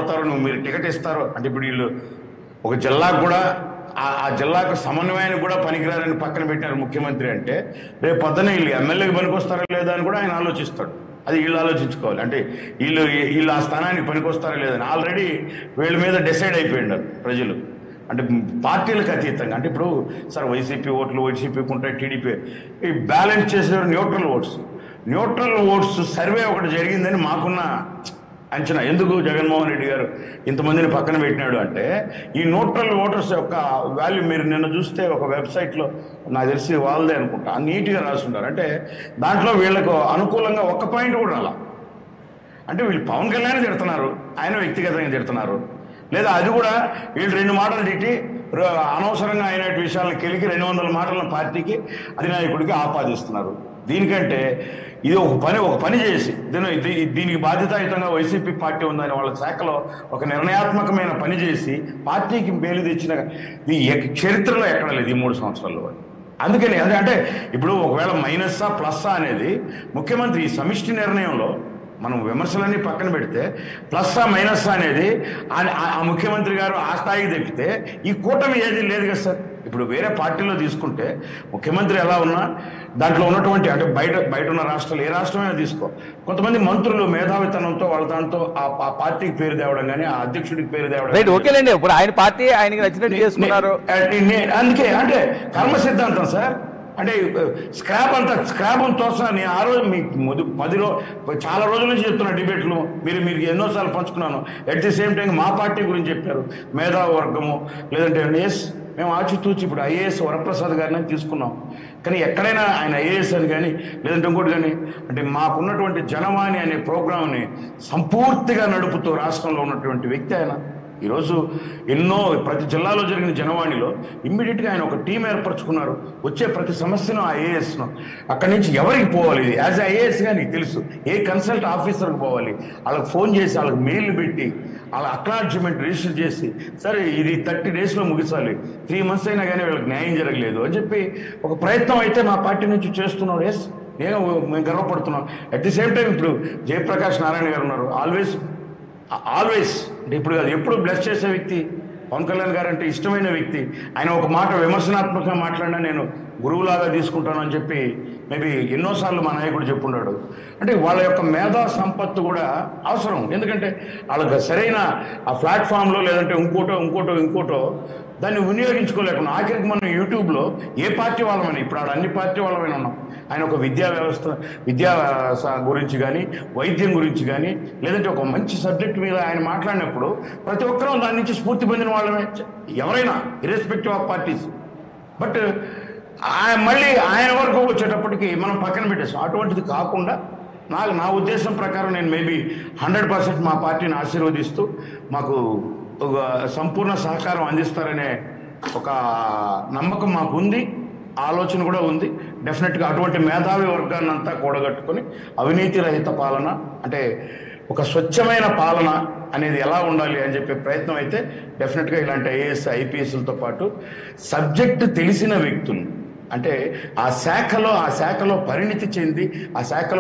నిలబడతారో నువ్వు మీరు టికెట్ ఇస్తారో అంటే ఇప్పుడు వీళ్ళు ఒక జిల్లాకు కూడా ఆ ఆ జిల్లాకు సమన్వయానికి కూడా పనికిరారని పక్కన పెట్టారు ముఖ్యమంత్రి అంటే రేపు పొద్దున వీళ్ళు ఎమ్మెల్యేకి పనికొస్తారా లేదా అని కూడా ఆయన ఆలోచిస్తాడు అది వీళ్ళు ఆలోచించుకోవాలి అంటే వీళ్ళు వీళ్ళు ఆ స్థానానికి పనికొస్తారా లేదని ఆల్రెడీ వీళ్ళ మీద డిసైడ్ అయిపోయిండు ప్రజలు అంటే పార్టీలకు అతీతంగా అంటే ఇప్పుడు సార్ వైసీపీ ఓట్లు వైసీపీకి ఉంటాయి టీడీపీ ఈ బ్యాలెన్స్ చేసే neutral votes neutral votes survey ఒకటి జరిగిందని మాకున్న అంచనా ఎందుకు జగన్మోహన్ రెడ్డి గారు ఇంతమందిని పక్కన పెట్టినాడు అంటే ఈ న్యూట్రల్ ఓటర్స్ యొక్క వాల్యూ మీరు నిన్న చూస్తే ఒక వెబ్సైట్లో నాకు తెలిసి వాళ్ళదే అనుకుంటా నీట్గా రాసుంటారు అంటే దాంట్లో వీళ్ళకు అనుకూలంగా ఒక్క పాయింట్ కూడా రాలా అంటే వీళ్ళు పవన్ కళ్యాణ్ తిడుతున్నారు ఆయన వ్యక్తిగతంగా తిడుతున్నారు లేదా అది కూడా వీళ్ళు రెండు మాటలు తిట్టి ర- అనవసరంగా అయిన విషయాలను కెలికి రెండు వందల మాటలను పార్టీకి అధినాయకుడికి ఆపాదిస్తున్నారు దీనికంటే ఇది ఒక పని ఒక పని చేసి దీని దీ- దీనికి బాధ్యతాయుతంగా వైసీపీ పార్టీ ఉందని వాళ్ళ శాఖలో ఒక నిర్ణయాత్మకమైన పని చేసి పార్టీకి మేలు తెచ్చిన ఈ ఎక్- చరిత్రలో ఎక్కడ లేదు ఈ మూడు సంవత్సరాల్లో అందుకని అదే అంటే ఇప్పుడు ఒకవేళ మైనస్సా ప్లస్సా అనేది ముఖ్యమంత్రి ఈ సమిష్టి నిర్ణయంలో మనం విమర్శలన్నీ పక్కన పెడితే ప్లస్సా మైనస్సా అనేది ఆ- ఆ- ఆ ముఖ్యమంత్రి గారు ఆ స్థాయికి తెప్పితే ఈ కూటమి ఏది లేదు కదా సార్ ఇప్పుడు వేరే పార్టీలో తీసుకుంటే ముఖ్యమంత్రి ఎలా ఉన్నా దాంట్లో ఉన్నటువంటి అంటే బయట బయట ఉన్న రాష్ట్రాలు ఏ రాష్ట్రమైనా తీసుకో కొంతమంది మంత్రులు మేధావితనంతో వాళ్ళ దాంతో ఆ ఆ పార్టీకి పేరు తేవడం కానీ ఆ అధ్యక్షుడికి పేరు తేవడం రైట్ గానీ- ఓకేలేండి ఇప్పుడు ఆయన పార్టీ ఆయనకి నచ్చినట్టు చేసుకున్నారు నే- నే- అందుకే అంటే కర్మ సిద్ధాంతం సార్ అంటే స్క్రాప్ అంతా స్క్రాప్ తోసా నేను ఆ రోజు మీకు మొదటి పది రో చాలా రోజుల నుంచి చెప్తున్నా డిబేట్లు మీరు మీరు ఎన్నోసార్లు పంచుకున్నాను ఎట్ ది సేమ్ టైం మా పార్టీ గురించి చెప్పారు మేధావి వర్గము లేదంటే ఎస్ మేము ఆచితూచి ఇప్పుడు ఐఏఎస్ వరప్రసాద్ గారిని తీసుకున్నాం కానీ ఎక్కడైనా ఆయన ఐఏఎస్ అని కానీ లేదంటే ఇంకోటి కానీ అంటే మాకున్నటువంటి జనవాణి అనే ప్రోగ్రామ్ని సంపూర్తిగా నడుపుతూ రాష్ట్రంలో ఉన్నటువంటి వ్యక్తి ఆయన ఈరోజు ఎన్నో ప్రతి జిల్లాలో జరిగిన జనవాణిలో ఇమ్మీడియట్గా ఆయన ఒక టీం ఏర్పరచుకున్నారు వచ్చే ప్రతి సమస్యను ఆ ఐఏఎస్ను అక్కడి నుంచి ఎవరికి పోవాలి యాజ్ ఐఏఎస్గా నీకు తెలుసు ఏ కన్సల్ట్ ఆఫీసర్కి పోవాలి వాళ్ళకి ఫోన్ చేసి వాళ్ళకి మెయిల్ పెట్టి వాళ్ళ అక్నాలజ్మెంట్ రిజిస్టర్ చేసి సరే ఇది థర్టీ డేస్లో ముగించాలి త్రీ మంత్స్ అయినా కానీ వీళ్ళకి న్యాయం జరగలేదు అని చెప్పి ఒక ప్రయత్నం అయితే మా పార్టీ నుంచి చేస్తున్నాడు ఎస్ నేను మేము గర్వపడుతున్నాం అట్ ది సేమ్ టైం ఇప్పుడు జయప్రకాష్ నారాయణ గారు ఉన్నారు ఆల్వేస్ ఆల్వేస్ అంటే ఇప్పుడు కాదు ఎప్పుడు బ్లెస్ చేసే వ్యక్తి పవన్ కళ్యాణ్ గారు అంటే ఇష్టమైన వ్యక్తి ఆయన ఒక మాట విమర్శనాత్మకంగా మాట్లాడినా నేను గురువులాగా తీసుకుంటాను అని చెప్పి మేబీ ఎన్నోసార్లు మా నాయకుడు చెప్పుండాడు అంటే వాళ్ళ యొక్క మేధా సంపత్తు కూడా అవసరం ఎందుకంటే వాళ్ళకి సరైన ఆ ప్లాట్ఫామ్లో లేదంటే ఇంకోటో ఇంకోటో ఇంకోటో దాన్ని వినియోగించుకోలేకుండా ఆఖరికి మనం యూట్యూబ్లో ఏ పార్టీ వాళ్ళమైనా ఇప్పుడు ఆడ అన్ని పార్టీ వాళ్ళమైనా ఉన్నాం ఆయన ఒక విద్యా వ్యవస్థ విద్యా స- గురించి కానీ వైద్యం గురించి కానీ లేదంటే ఒక మంచి సబ్జెక్ట్ మీద ఆయన మాట్లాడినప్పుడు ప్రతి ఒక్కరూ దాని నుంచి స్ఫూర్తి పొందిన వాళ్ళమే ఎవరైనా ఇర్రెస్పెక్టివ్ ఆఫ్ పార్టీస్ బట్ ఆయన మళ్ళీ ఆయన వరకు వచ్చేటప్పటికి మనం పక్కన పెట్టేస్తాం అటువంటిది కాకుండా నాకు నా ఉద్దేశం ప్రకారం నేను మేబీ హండ్రెడ్ పర్సెంట్ మా పార్టీని ఆశీర్వదిస్తూ మాకు ఒక సంపూర్ణ సహకారం అందిస్తారనే ఒక నమ్మకం మాకు ఉంది ఆలోచన కూడా ఉంది డెఫినెట్గా అటువంటి మేధావి వర్గాన్ని అంతా కూడగట్టుకొని అవినీతి రహిత పాలన అంటే ఒక స్వచ్ఛమైన పాలన అనేది ఎలా ఉండాలి అని చెప్పే ప్రయత్నం అయితే డెఫినెట్గా ఇలాంటి ఐఏఎస్ ఐపీఎస్లతో పాటు సబ్జెక్ట్ తెలిసిన వ్యక్తులు అంటే ఆ శాఖలో ఆ శాఖలో పరిణితి చెంది ఆ శాఖలో